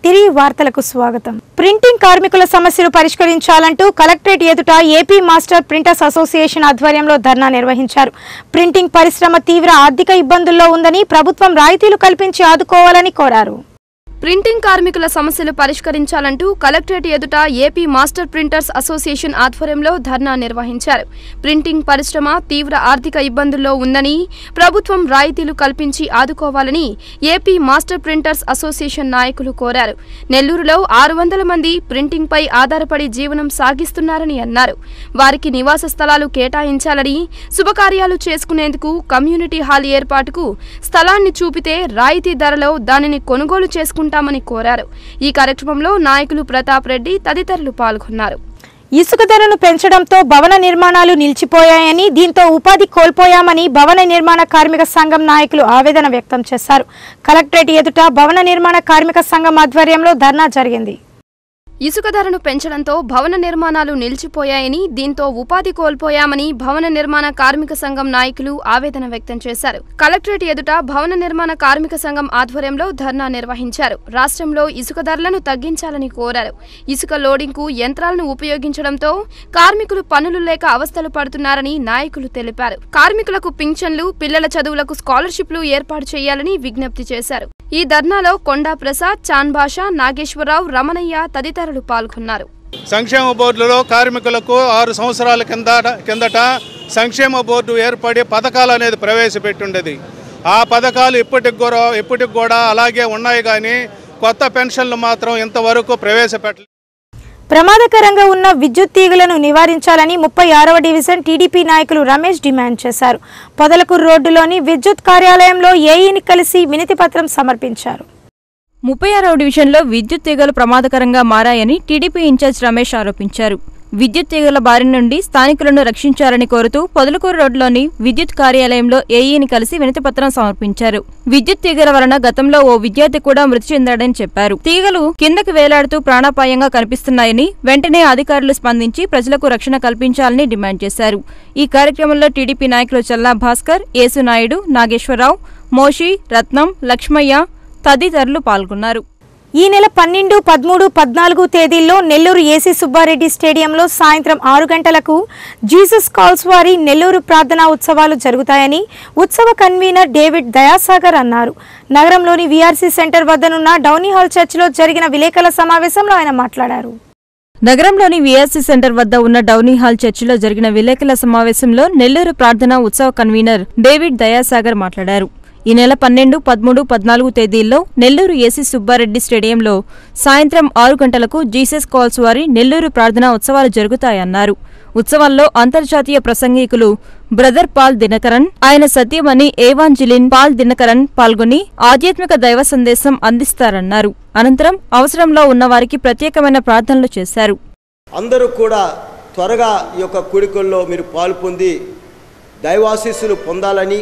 తిరిగి వార్తలకు స్వాగతం ప్రింటింగ్ కార్మికుల సమస్యలు పరిష్కరించాలంటూ కలెక్టరేట్ ఎదుట ఏపీ మాస్టర్ ప్రింటర్స్ అసోసియేషన్ ఆధ్వర్యంలో ధర్నా నిర్వహించారు ప్రింటింగ్ పరిశ్రమ తీవ్ర ఆర్థిక ఇబ్బందుల్లో ఉందని ప్రభుత్వం రాయితీలు కల్పించి ఆదుకోవాలని కోరారు ప్రింటింగ్ కార్మికుల సమస్యలు పరిష్కరించాలంటూ కలెక్టరేట్ ఎదుట ఏపీ మాస్టర్ ప్రింటర్స్ అసోసియేషన్ ఆధ్వర్యంలో ధర్నా నిర్వహించారు ప్రింటింగ్ పరిశ్రమ తీవ్ర ఆర్థిక ఇబ్బందుల్లో ఉందని ప్రభుత్వం రాయితీలు కల్పించి ఆదుకోవాలని ఏపీ మాస్టర్ ప్రింటర్స్ అసోసియేషన్ నాయకులు కోరారు నెల్లూరులో ఆరు వందల మంది ప్రింటింగ్ పై ఆధారపడి జీవనం సాగిస్తున్నారని అన్నారు వారికి నివాస స్థలాలు కేటాయించాలని శుభకార్యాలు చేసుకునేందుకు కమ్యూనిటీ హాల్ ఏర్పాటుకు స్థలాన్ని చూపితే రాయితీ ధరలో దానిని కొనుగోలు చేసుకుంటామని కోరారు ఈ కార్యక్రమంలో నాయకులు ప్రతాప్ రెడ్డి తదితరులు పాల్గొన్నారు ఇసుక ధరను పెంచడంతో భవన నిర్మాణాలు నిలిచిపోయాయని దీంతో ఉపాధి కోల్పోయామని భవన నిర్మాణ కార్మిక సంఘం నాయకులు ఆవేదన వ్యక్తం చేశారు కలెక్టరేట్ ఎదుట భవన నిర్మాణ కార్మిక సంఘం ఆధ్వర్యంలో ధర్నా జరిగింది ఇసుక ధరను పెంచడంతో భవన నిర్మాణాలు నిలిచిపోయాయని దీంతో ఉపాధి కోల్పోయామని భవన నిర్మాణ కార్మిక సంఘం నాయకులు ఆవేదన వ్యక్తం చేశారు కలెక్టరేట్ ఎదుట భవన నిర్మాణ కార్మిక సంఘం ఆధ్వర్యంలో ధర్నా నిర్వహించారు రాష్ట్రంలో ఇసుక ధరలను తగ్గించాలని కోరారు ఇసుక లోడింగ్కు యంత్రాలను ఉపయోగించడంతో కార్మికులు పనులు లేక అవస్థలు పడుతున్నారని నాయకులు తెలిపారు కార్మికులకు పింఛన్లు పిల్లల చదువులకు స్కాలర్షిప్లు ఏర్పాటు చేయాలని విజ్ఞప్తి చేశారు ఈ ధర్నాలో కొండా ప్రసాద్ చాన్ భాష నాగేశ్వరరావు రమణయ్య తదితరులు పాల్గొన్నారు సంక్షేమ బోర్డులో కార్మికులకు ఆరు సంవత్సరాల కింద కిందట సంక్షేమ బోర్డు ఏర్పడి పథకాలు అనేది ప్రవేశపెట్టిండేది ఆ పథకాలు ఇప్పటికి కూడా ఇప్పటికి కూడా అలాగే ఉన్నాయి కానీ కొత్త పెన్షన్లు మాత్రం ఇంతవరకు ప్రవేశపెట్టలేదు ప్రమాదకరంగా ఉన్న విద్యుత్ తీగలను నివారించాలని ముప్పై ఆరవ డివిజన్ టీడీపీ నాయకులు రమేష్ డిమాండ్ చేశారు పొదలకూరు రోడ్డులోని విద్యుత్ కార్యాలయంలో ఏఈని కలిసి వినతి పత్రం సమర్పించారు ముప్పై ఆరవ డివిజన్లో విద్యుత్ తీగలు ప్రమాదకరంగా మారాయని టీడీపీ ఇన్ఛార్జ్ రమేష్ ఆరోపించారు విద్యుత్ తీగల బారి నుండి స్థానికులను రక్షించాలని కోరుతూ పొదలకూరు రోడ్లోని విద్యుత్ కార్యాలయంలో ఏఈని కలిసి వినతిపత్రం సమర్పించారు విద్యుత్ తీగల వలన గతంలో ఓ విద్యార్థి కూడా మృతి చెందాడని చెప్పారు తీగలు కిందకి వేలాడుతూ ప్రాణాపాయంగా కనిపిస్తున్నాయని వెంటనే అధికారులు స్పందించి ప్రజలకు రక్షణ కల్పించాలని డిమాండ్ చేశారు ఈ కార్యక్రమంలో టీడీపీ నాయకులు చల్లా భాస్కర్ యేసునాయుడు నాగేశ్వరరావు మోషి రత్నం లక్ష్మయ్య తదితరులు పాల్గొన్నారు ఈ నెల పన్నెండు పదమూడు పద్నాలుగు తేదీల్లో నెల్లూరు ఏసీ సుబ్బారెడ్డి స్టేడియంలో సాయంత్రం ఆరు గంటలకు జీసస్ కాల్స్ వారి నెల్లూరు ప్రార్థనా ఉత్సవాలు జరుగుతాయని ఉత్సవ కన్వీనర్ డేవిడ్ దయాసాగర్ అన్నారు నగరంలోని వీఆర్సీ సెంటర్ వద్దనున్న డౌనీ హాల్ చర్చిలో జరిగిన విలేకరుల సమావేశంలో ఆయన మాట్లాడారు నగరంలోని వీఆర్సీ సెంటర్ వద్ద ఉన్న డౌనీ హాల్ చర్చిలో జరిగిన విలేకరుల సమావేశంలో నెల్లూరు ప్రార్థనా ఉత్సవ కన్వీనర్ డేవిడ్ దయాసాగర్ మాట్లాడారు ఈ నెల పన్నెండు పదమూడు పద్నాలుగు తేదీల్లో నెల్లూరు ఏసీ సుబ్బారెడ్డి స్టేడియంలో సాయంత్రం ఆరు గంటలకు జీసస్ కాల్స్ వారి నెల్లూరు ప్రార్థనా ఉత్సవాలు జరుగుతాయన్నారు ఉత్సవాల్లో అంతర్జాతీయ ప్రసంగికులు బ్రదర్ పాల్ దినకరన్ ఆయన సత్యమణి ఏవాంజిలిన్ పాల్ దినకరన్ పాల్గొని ఆధ్యాత్మిక దైవ సందేశం అందిస్తారన్నారు అనంతరం అవసరంలో ఉన్నవారికి ప్రత్యేకమైన ప్రార్థనలు చేశారు అందరూ కూడా త్వరగా ఈ యొక్క కూడికల్లో మీరు పాలు పొంది దైవాశీస్సులు పొందాలని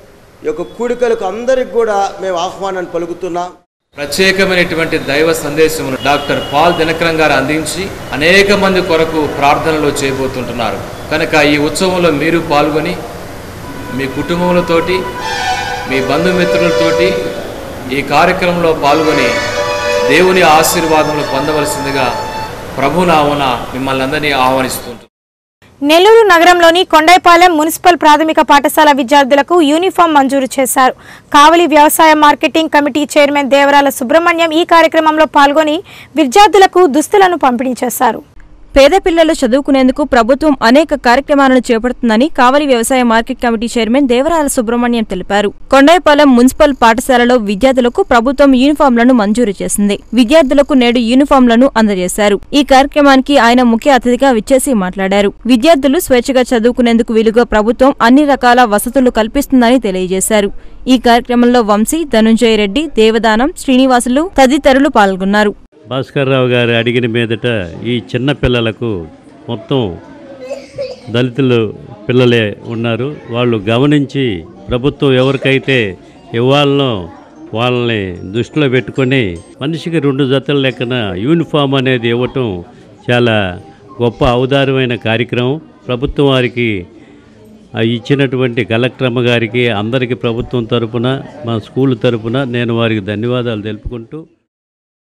ఈ యొక్క కూడికలకు అందరికి కూడా మేము ఆహ్వానాన్ని పలుకుతున్నాం ప్రత్యేకమైనటువంటి దైవ సందేశమును డాక్టర్ పాల్ దినకరం గారు అందించి అనేక మంది కొరకు ప్రార్థనలు చేయబోతుంటున్నారు కనుక ఈ ఉత్సవంలో మీరు పాల్గొని మీ కుటుంబములతోటి మీ బంధుమిత్రులతోటి ఈ కార్యక్రమంలో పాల్గొని దేవుని ఆశీర్వాదములు పొందవలసిందిగా ప్రభునామన మిమ్మల్ని అందరినీ ఆహ్వానిస్తుంటున్నాను నెల్లూరు నగరంలోని కొండైపాలెం మున్సిపల్ ప్రాథమిక పాఠశాల విద్యార్థులకు యూనిఫామ్ మంజూరు చేశారు కావలి వ్యవసాయ marketing committee chairman Devarala Subrahmanyam ఈ కార్యక్రమంలో పాల్గొని విద్యార్థులకు దుస్తులను పంపిణీ చేశారు పేద పిల్లలు చదువుకునేందుకు ప్రభుత్వం అనేక కార్యక్రమాలను చేపడుతుందని కావలి వ్యవసాయ market committee chairman Devarala Subrahmanyam తెలిపారు కొండాయిపాలెం మున్సిపల్ పాఠశాలలో విద్యార్థులకు ప్రభుత్వం యూనిఫామ్లను మంజూరు చేసింది విద్యార్థులకు నేడు యూనిఫామ్లను అందజేశారు ఈ కార్యక్రమానికి ఆయన ముఖ్య అతిథిగా విచ్చేసి మాట్లాడారు విద్యార్థులు స్వేచ్ఛగా చదువుకునేందుకు వీలుగా ప్రభుత్వం అన్ని రకాల వసతులు కల్పిస్తుందని తెలియజేశారు ఈ కార్యక్రమంలో వంశీ ధనుంజయ రెడ్డి దేవదానం శ్రీనివాసులు తదితరులు పాల్గొన్నారు భాస్కర్రావు గారు అడిగిన మీదట ఈ చిన్న పిల్లలకు మొత్తం దళితులు పిల్లలే ఉన్నారు వాళ్ళు గమనించి ప్రభుత్వం ఎవరికైతే ఇవ్వాలనో వాళ్ళని దృష్టిలో పెట్టుకొని మనిషికి రెండు జతల లెక్కన యూనిఫామ్ అనేది ఇవ్వటం చాలా గొప్ప ఔదార్యమైన కార్యక్రమం ప్రభుత్వం వారికి ఆ ఇచ్చినటువంటి కలెక్టర్ అమ్మ గారికి అందరికీ ప్రభుత్వం తరపున మా స్కూల్ తరపున నేను వారికి ధన్యవాదాలు తెలుపుకుంటూ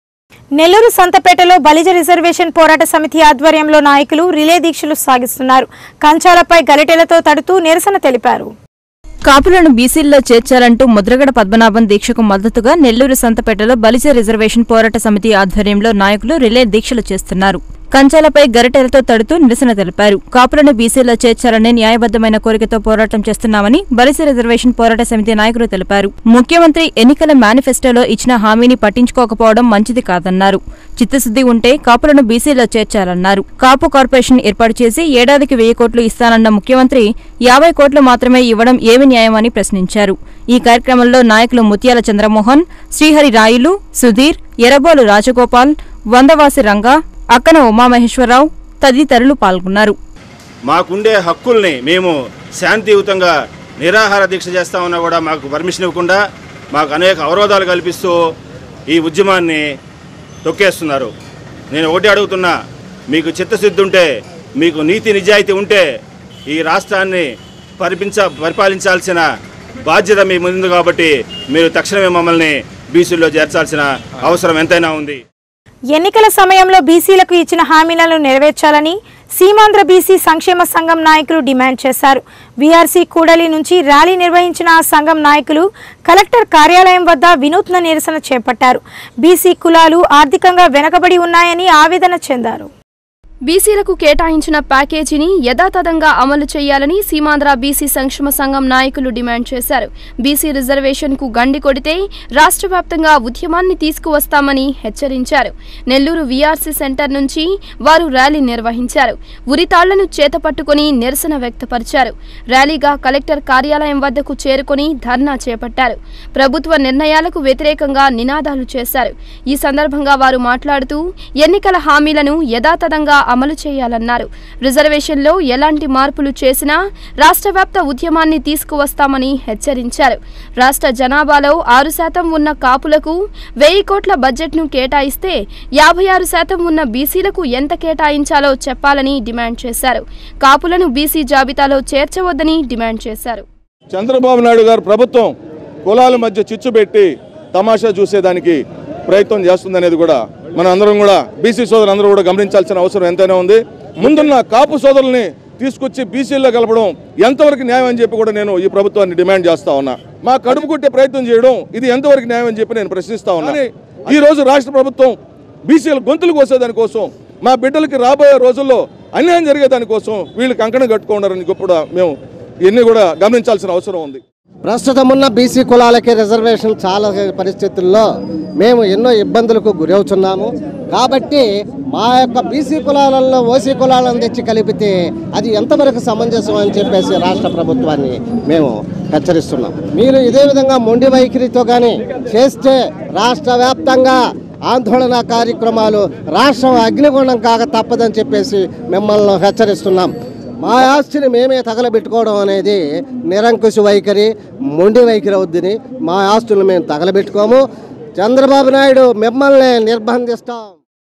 నెల్లూరు సంతపేటలో బలిజ రిజర్వేషన్ పోరాట సమితి ఆధ్వర్యంలో నాయకులు రిలే దీక్షలు సాగిస్తున్నారు కంచాలపై గలిటెలతో తడుతూ నిరసన తెలిపారు కాపులను బీసీల్లో చేర్చాలంటూ ముద్రగడ పద్మనాభం దీక్షకు మద్దతుగా నెల్లూరు సంతపేటలో బలిజ రిజర్వేషన్ పోరాట సమితి ఆధ్వర్యంలో నాయకులు రిలే దీక్షలు చేస్తున్నారు కంచాలపై గరిటెలతో తడుతూ నిరసన తెలిపారు కాపులను బీసీలో చేర్చాలనే న్యాయబద్దమైన కోరికతో పోరాటం చేస్తున్నామని బలిజ రిజర్వేషన్ పోరాట సమితి నాయకులు తెలిపారు ముఖ్యమంత్రి ఎన్నికల మేనిఫెస్టోలో ఇచ్చిన హామీని పట్టించుకోకపోవడం మంచిది కాదన్నారు చిత్తశుద్ది ఉంటే కాపులను బీసీలో చేర్చాలన్నారు కాపు కార్పొరేషన్ ఏర్పాటు చేసి ఏడాదికి వెయ్యి కోట్లు ఇస్తానన్న ముఖ్యమంత్రి యాభై కోట్లు మాత్రమే ఇవ్వడం ఏమి న్యాయమని ప్రశ్నించారు ఈ కార్యక్రమంలో నాయకులు ముత్యాల చంద్రమోహన్ శ్రీహరి రాయులు సుధీర్ ఎర్రబోలు రాజగోపాల్ వందవాసి రంగా అక్కన ఉమామహేశ్వరరావు తదితరులు పాల్గొన్నారు మాకుండే హక్కుల్ని మేము శాంతియుతంగా నిరాహార దీక్ష చేస్తామన్నా కూడా మాకు పర్మిషన్ ఇవ్వకుండా మాకు అనేక అవరోధాలు కల్పిస్తూ ఈ ఉద్యమాన్ని తొక్కేస్తున్నారు నేను ఒకటి అడుగుతున్నా మీకు చిత్తశుద్ధి ఉంటే మీకు నీతి నిజాయితీ ఉంటే ఈ రాష్ట్రాన్ని పరిపించ పరిపాలించాల్సిన బాధ్యత మీ ముందు కాబట్టి మీరు తక్షణమే మమ్మల్ని బీసీలో చేర్చాల్సిన అవసరం ఎంతైనా ఉంది ఎన్నికల సమయంలో బీసీలకు ఇచ్చిన హామీలను నెరవేర్చాలని సీమాంధ్ర బీసీ సంక్షేమ సంఘం నాయకులు డిమాండ్ చేశారు వీఆర్సీ కూడలి నుంచి ర్యాలీ నిర్వహించిన ఆ సంఘం నాయకులు కలెక్టర్ కార్యాలయం వద్ద వినూత్న నిరసన చేపట్టారు బీసీ కులాలు ఆర్థికంగా వెనకబడి ఉన్నాయని ఆవేదన చెందారు బీసీలకు కేటాయించిన ప్యాకేజీని యథాతథంగా అమలు చేయాలని సీమాంధ్ర బీసీ సంక్షేమ సంఘం నాయకులు డిమాండ్ చేశారు బీసీ రిజర్వేషన్కు గండి కొడితే రాష్ట్ర వ్యాప్తంగా ఉద్యమాన్ని తీసుకువస్తామని హెచ్చరించారు నెల్లూరు వీఆర్సీ సెంటర్ నుంచి వారు ర్యాలీ నిర్వహించారు ఉరితాళ్లను చేతపట్టుకుని నిరసన వ్యక్తపరిచారు ర్యాలీగా కలెక్టర్ కార్యాలయం వద్దకు చేరుకొని ధర్నా చేపట్టారు ప్రభుత్వ నిర్ణయాలకు వ్యతిరేకంగా నినాదాలు చేశారు ఈ సందర్భంగా వారు మాట్లాడుతూ ఎన్నికల హామీలను యథాతథంగా అమలు చేయాలన్నారు రిజర్వేషన్లో ఎలాంటి మార్పులు చేసినా రాష్ట్ర వ్యాప్త ఉద్యమాన్ని తీసుకువస్తామని హెచ్చరించారు రాష్ట్ర జనాభాలో ఆరు శాతం ఉన్న కాపులకు వెయ్యి కోట్ల బడ్జెట్ను కేటాయిస్తే యాభై ఆరు శాతం ఉన్న బీసీలకు ఎంత కేటాయించాలో చెప్పాలని డిమాండ్ చేశారు కాపులను బీసీ జాబితాలో చేర్చవద్దని డిమాండ్ చేశారు చంద్రబాబు నాయుడు గారు ప్రభుత్వం కులాల మధ్య చిచ్చు పెట్టి తమాషా చూసేదానికి ప్రయత్నం చేస్తుందనేది కూడా మన అందరం కూడా బీసీ సోదరులు అందరూ కూడా గమనించాల్సిన అవసరం ఎంతైనా ఉంది ముందున్న కాపు సోదరుల్ని తీసుకొచ్చి బీసీల్లో కలపడం ఎంతవరకు న్యాయం అని చెప్పి కూడా నేను ఈ ప్రభుత్వాన్ని డిమాండ్ చేస్తా ఉన్నా మా కడుపు కొట్టే ప్రయత్నం చేయడం ఇది ఎంతవరకు న్యాయం అని చెప్పి నేను ప్రశ్నిస్తా ఉన్నా కానీ ఈ రోజు రాష్ట్ర ప్రభుత్వం బీసీల గొంతులు కోసేదాని కోసం మా బిడ్డలకి రాబోయే రోజుల్లో అన్యాయం జరిగేదాని కోసం వీళ్ళు కంకణం కట్టుకున్నారని కూడా మేము ఇవన్నీ కూడా గమనించాల్సిన అవసరం ఉంది ప్రస్తుతం ఉన్న బీసీ కులాలకి రిజర్వేషన్ చాలా పరిస్థితుల్లో మేము ఎన్నో ఇబ్బందులకు గురవుతున్నాము కాబట్టి మా యొక్క బీసీ కులాలలో ఓసీ కులాలను తెచ్చి కలిపితే అది ఎంతవరకు సమంజసం అని చెప్పేసి రాష్ట్ర ప్రభుత్వాన్ని మేము హెచ్చరిస్తున్నాం మీరు ఇదే విధంగా మొండి వైఖరితో కానీ చేస్తే రాష్ట్ర వ్యాప్తంగా ఆందోళన కార్యక్రమాలు రాష్ట్రం అగ్నిగుండం కాక తప్పదని చెప్పేసి మిమ్మల్ని హెచ్చరిస్తున్నాం మా ఆస్తిని మేమే తగలబెట్టుకోవడం అనేది నిరంకుశ వైఖరి మొండి వైఖరి అవుద్దని మా ఆస్తులను మేము తగలబెట్టుకోము చంద్రబాబు నాయుడు మిమ్మల్ని నిర్బంధిస్తాం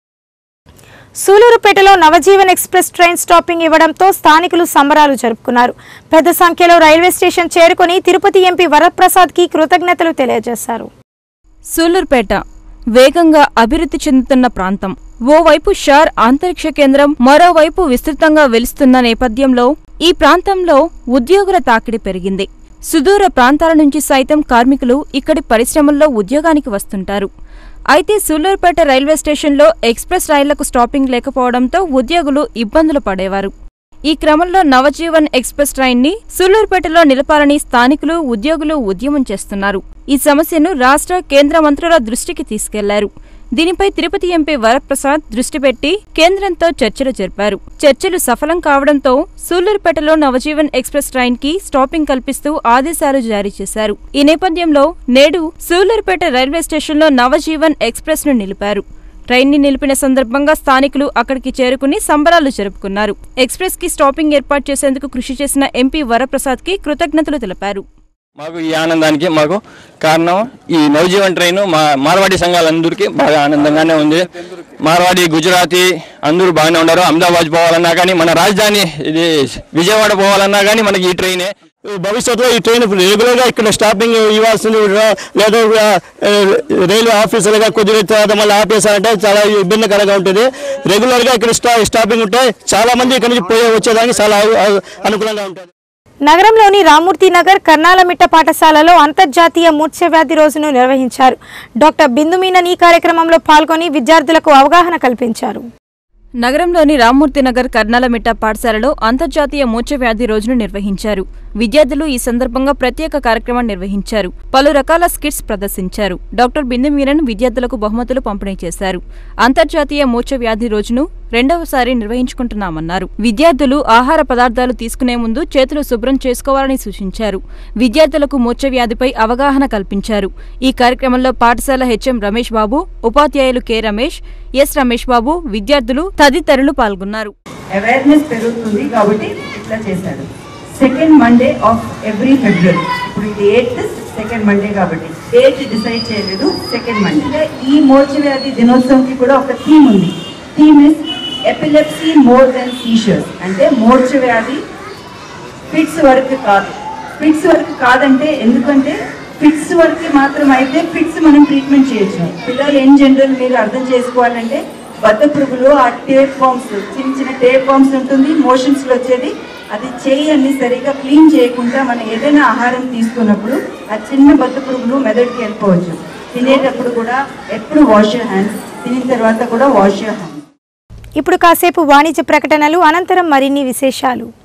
సూలూరుపేటలో నవజీవన్ ఎక్స్ప్రెస్ ట్రైన్ స్టాపింగ్ ఇవ్వడంతో స్థానికులు సంబరాలు జరుపుకున్నారు పెద్ద సంఖ్యలో రైల్వే స్టేషన్ చేరుకుని తిరుపతి ఎంపీ వరప్రసాద్కి కృతజ్ఞతలు తెలియజేశారు సూలూర్పేట వేగంగా అభివృద్ధి చెందుతున్న ప్రాంతం ఓవైపు షార్ అంతరిక్ష కేంద్రం మరోవైపు విస్తృతంగా వెలుస్తున్న నేపథ్యంలో ఈ ప్రాంతంలో ఉద్యోగుల తాకిడి పెరిగింది సుదూర ప్రాంతాల నుంచి సైతం కార్మికులు ఇక్కడి పరిశ్రమల్లో ఉద్యోగానికి వస్తుంటారు అయితే సూలూరుపేట రైల్వే స్టేషన్లో ఎక్స్ప్రెస్ రైళ్లకు స్టాపింగ్ లేకపోవడంతో ఉద్యోగులు ఇబ్బందులు పడేవారు ఈ క్రమంలో నవజీవన్ ఎక్స్ప్రెస్ ట్రైన్ని సూళ్లూరుపేటలో నిలపాలని స్థానికులు ఉద్యోగులు ఉద్యమం చేస్తున్నారు ఈ సమస్యను రాష్ట్ర కేంద్ర మంత్రుల దృష్టికి తీసుకెళ్లారు దీనిపై తిరుపతి ఎంపీ వరప్రసాద్ దృష్టి పెట్టి కేంద్రంతో చర్చలు జరిపారు చర్చలు సఫలం కావడంతో సూళ్లూరుపేటలో నవజీవన్ ఎక్స్ప్రెస్ ట్రైన్ కి స్టాపింగ్ కల్పిస్తూ ఆదేశాలు జారీ చేశారు ఈ నేపథ్యంలో నేడు సూళ్లూరుపేట రైల్వే స్టేషన్లో నవజీవన్ ఎక్స్ప్రెస్ ను నిలిపారు ట్రైన్ ని నిలిపిన సందర్భంగా స్థానికులు అక్కడికి చేరుకుని సంబరాలు జరుపుకున్నారు ఎక్స్ప్రెస్ కి స్టాపింగ్ ఏర్పాటు చేసేందుకు కృషి చేసిన ఎంపీ వరప్రసాద్ కి కృతజ్ఞతలు తెలిపారు మాకు ఈ ఆనందానికి మాకు కారణం ఈ నవజీవన్ ట్రైన్ మా మార్వాడి సంఘాలందరికీ బాగా ఆనందంగానే ఉంది మార్వాడి గుజరాతీ అందరూ బాగానే ఉన్నారు అహ్మదాబాద్ పోవాలన్నా కానీ మన రాజధాని ఇది విజయవాడ పోవాలన్నా కానీ మనకి ఈ ట్రైనే భవిష్యత్తులో ఈ ట్రైన్ రెగ్యులర్గా ఇక్కడ స్టాపింగ్ ఇవ్వాల్సింది రా- లేదా ఆ, రైల్వే ఆఫీసర్గా కొద్దిగా తర్వాత మళ్ళీ ఆపేసారంటే చాలా ఇబ్బందికరంగా ఉంటుంది రెగ్యులర్గా ఇక్కడ స్టా స్టాపింగ్ ఉంటే చాలా మంది ఇక్కడ నుంచి పోయే వచ్చేదానికి చాలా అను- అను- అనుకూలంగా ఉంటుంది నగరంలోని రామూర్తి నగర్ కర్నాలమిట్ట పాఠశాలలో అంతర్జాతీయ మూర్ఛవ్యాధి రోజును నిర్వహించారు డాక్టర్ బిందుమీనన్ ఈ కార్యక్రమంలో పాల్గొని విద్యార్థులకు అవగాహన కల్పించారు నగరంలోని రామ్మూర్తి నగర్ కర్నాలమిట్ట పాఠశాలలో అంతర్జాతీయ మూర్ఛవ్యాధి రోజును నిర్వహించారు విద్యార్థులు ఈ సందర్భంగా ప్రత్యేక కార్యక్రమం నిర్వహించారు పలు రకాల స్కిట్స్ ప్రదర్శించారు డాక్టర్ బిందుమీరన్ విద్యార్థులకు బహుమతులు పంపిణీ చేశారు అంతర్జాతీయ మూర్ఛవ్యాధి రోజును రెండవసారి నిర్వహించుకుంటున్నామన్నారు విద్యార్థులు ఆహార పదార్థాలు తీసుకునే ముందు చేతులు శుభ్రం చేసుకోవాలని సూచించారు విద్యార్థులకు మూర్ఛవ్యాధిపై అవగాహన కల్పించారు ఈ కార్యక్రమంలో పాఠశాల హెచ్ఎం రమేష్ బాబు ఉపాధ్యాయులు కె రమేష్ ఎస్ రమేష్ బాబు విద్యార్థులు తదితరులు పాల్గొన్నారు అవేర్నెస్ పెరుగుతుంది కాబట్టి ఇట్లా చేశారు second Monday of every February ఇప్పుడు ఇది ఎయిత్ సెకండ్ మండే కాబట్టి డేట్ డిసైడ్ చేయలేదు సెకండ్ మండే ఈ మోర్చ వ్యాధి దినోత్సవంకి కూడా ఒక థీమ్ ఉంది theme is epilepsy more than seizures అంటే మోర్చ వ్యాధి ఫిట్స్ వరకు కాదు ఫిట్స్ వరకు కాదంటే ఎందుకంటే ఫిట్స్ వరకు మాత్రం అయితే ఫిట్స్ మనం ట్రీట్మెంట్ చేయొచ్చు పిల్లలు ఇన్ జనరల్ మీరు అర్థం చేసుకోవాలంటే బద్ద పురుగులు ఆ టేప్ ఫామ్స్ చిన్న చిన్న టేప్ ఫామ్స్ ఉంటుంది మోషన్స్ లో వచ్చేది అది చేయి అన్ని సరిగా క్లీన్ చేయకుండా మనం ఏదైనా ఆహారం తీసుకున్నప్పుడు ఆ చిన్న బద్ద పురుగులు మెదడుకి వెళ్ళిపోవచ్చు తినేటప్పుడు కూడా ఎప్పుడు వాష్ యూర్ హ్యాండ్స్ తినిన తర్వాత కూడా వాష్ యూర్ హ్యాండ్స్ ఇప్పుడు కాసేపు వాణిజ్య ప్రకటనలు అనంతరం మరిన్ని విశేషాలు